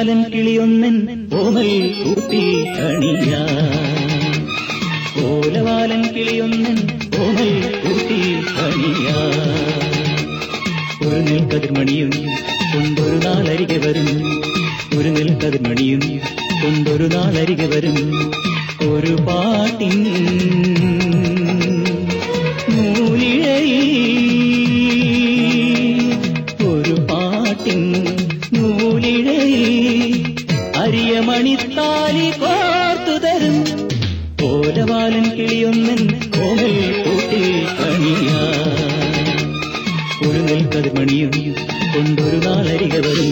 ഓലവാലൻ കിളിയൊന്നൻ ഓമൽ കൂട്ടി കണിയാ ഓലവാലൻ കിളിയൊന്നൻ ഓമൽ കൂട്ടി കണിയാ ഒരു നെൽക്കതിർമണിയും കൊണ്ടൊരു നാളരികെ വരും ഒരു നെൽക്കതിർമണിയും കൊണ്ടൊരു നാളരികെ വരും ഒരു പാട്ടിൻ നൂലിഴയിൽ ഒരു പാട്ടിൻ നൂലിഴയിൽ അരിയ മണിത്താലി കോർത്തു തരും ഓലവാലൻ കിളിയൊന്നൻ കോമൽ കൂട്ടിൽ കണിയാ ഒരു നെൽക്കതിർമണിയും കൊണ്ടൊരു നാളരിക വരും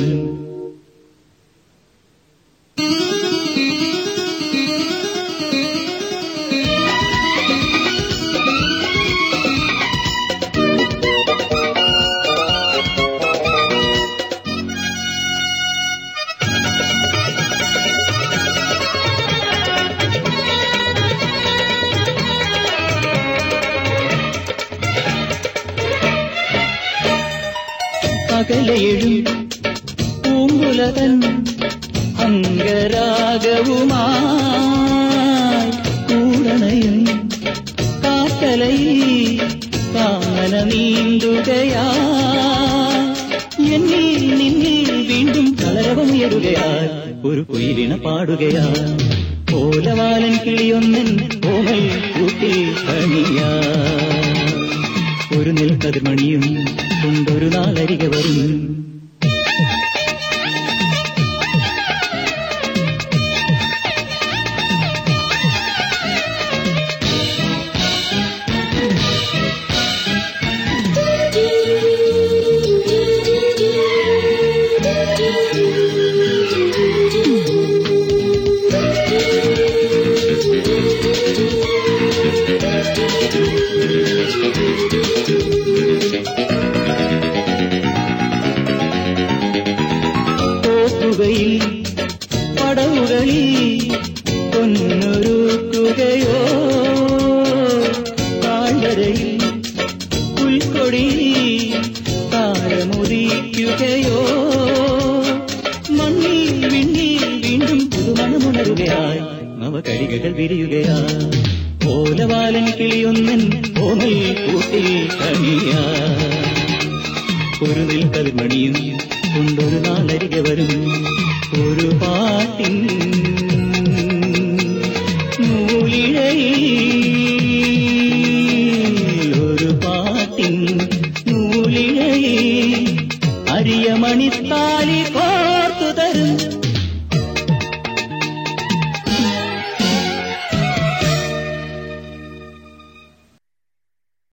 അകലയെഴും പൂങ്കുലതൻ അംഗരാഗവുമായി കൂടണയും കാക്കലയിൽ കാമന നീന്തുകയാ എന്നിൽ നിന്നിൽ വീണ്ടും കളരവമുയരുകയാൽ ഒരു കുയിലിന പാടുകയാ ഓലവാലൻ കിളിയൊന്നൻ ഓമൽ കൂട്ടിൽ കണിയാ ഒരു നെൽക്കതിർമണിയും കൊണ്ടൊരു നാളരിക വരും തോക്കുകയിൽ പടവുകളിൽ പൊന്നൊരുക്കുകയോ താഴ്വരയിൽ പുൽക്കൊടി താരമുദിക്കുകയോ മണ്ണിൽ വിണ്ണിൽ വീണ്ടും പുതുമണമുണരുകയായി നവകരികകൾ വിരിയുകയായി ഓലവാലൻ കിളിയൊന്നൻ ഓമൽ കൂട്ടിൽ കണിയാ ഒരു നെൽക്കതിർമണിയും കൊണ്ടൊരു നാളരികെ വരും ഒരു പാട്ടിൻ നൂലിഴയിൽ ഒരു പാട്ടിൻ നൂലിഴയിൽ അരിയ മണിത്താലി കോർത്തു തരും